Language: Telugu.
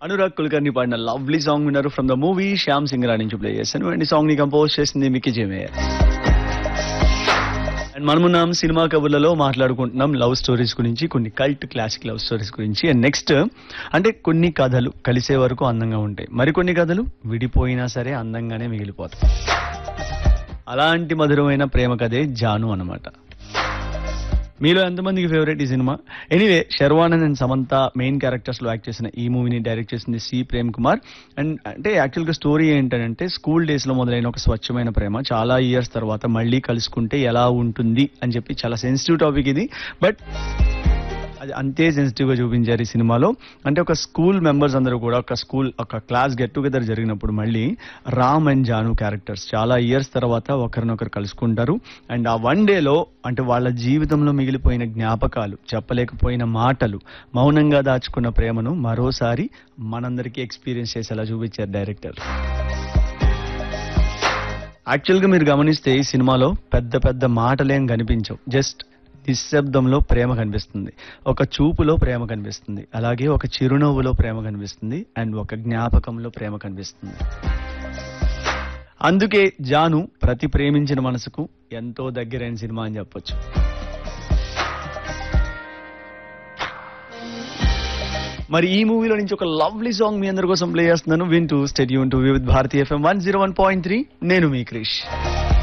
అనురాగ్ కుల్కర్ని పాడిన లవ్లీ సాంగ్ విన్నారు from the movie Shyam Singh రా నుంచి ప్లే చేశాను అండ్ ఈ సాంగ్ ని కంపోజ్ చేసింది మిక్కీ జేమేయర్ అండ్ మనమున్నాం సినిమా కబుర్లలో మాట్లాడుకుంటున్నాం లవ్ స్టోరీస్ గురించి కొన్ని కల్ట్ క్లాసిక్ లవ్ స్టోరీస్ గురించి అండ్ నెక్స్ట్ అంటే కొన్ని కథలు కలిసే వరకు అందంగా ఉంటాయి మరికొన్ని కథలు విడిపోయినా సరే అందంగానే మిగిలిపోతాయి అలాంటి మధురమైన ప్రేమ కథే జాను అన్నమాట మీలో ఎంతమందికి ఫేవరెట్ ఈ cinema anyway Sharwanand and Samantha main characters లో యాక్ట్ చేసిన ఈ మూవీని డైరెక్ట్ చేసింది సి ప్రేమ్ కుమార్ అండ్ అంటే యాక్చువల్ గా స్టోరీ ఏంటంటే స్కూల్ డేస్ లో మొదలైన ఒక స్వచ్ఛమైన ప్రేమ చాలా ఇయర్స్ తర్వాత మళ్ళీ కలుసుకుంటే ఎలా ఉంటుంది అని చెప్పి చాలా సెన్సిటివ్ టాపిక్ ఇది బట్ అది అంతే సెన్సిటివ్ గా చూపించారు ఈ సినిమాలో అంటే ఒక స్కూల్ మెంబర్స్ అందరూ కూడా ఒక స్కూల్ ఒక క్లాస్ గెట్ టుగెదర్ జరిగినప్పుడు మళ్ళీ రామ్ అండ్ జాను క్యారెక్టర్స్ చాలా ఇయర్స్ తర్వాత ఒకరినొకరు కలుసుకుంటారు అండ్ ఆ వన్ డేలో అంటే వాళ్ళ జీవితంలో మిగిలిపోయిన జ్ఞాపకాలు చెప్పలేకపోయిన మాటలు మౌనంగా దాచుకున్న ప్రేమను మరోసారి మనందరికీ ఎక్స్పీరియన్స్ చేసేలా చూపించారు డైరెక్టర్ యాక్చువల్గా మీరు గమనిస్తే ఈ సినిమాలో పెద్ద పెద్ద మాటలేం కనిపించవు జస్ట్ నిశ్శబ్దంలో ప్రేమ కనిపిస్తుంది ఒక చూపులో ప్రేమ కనిపిస్తుంది అలాగే ఒక చిరునవ్వులో ప్రేమ కనిపిస్తుంది అండ్ ఒక జ్ఞాపకంలో ప్రేమ కనిపిస్తుంది అందుకే జాను ప్రతి ప్రేమించిన మనసుకు ఎంతో దగ్గరైన సినిమా అని చెప్పొచ్చు మరి ఈ మూవీలో నుంచి ఒక లవ్లీ సాంగ్ మీ అందరి కోసం ప్లే చేస్తున్నాను వింటూ stay tuned to with Bharati FM one zero one point three నేను మీ క్రిష్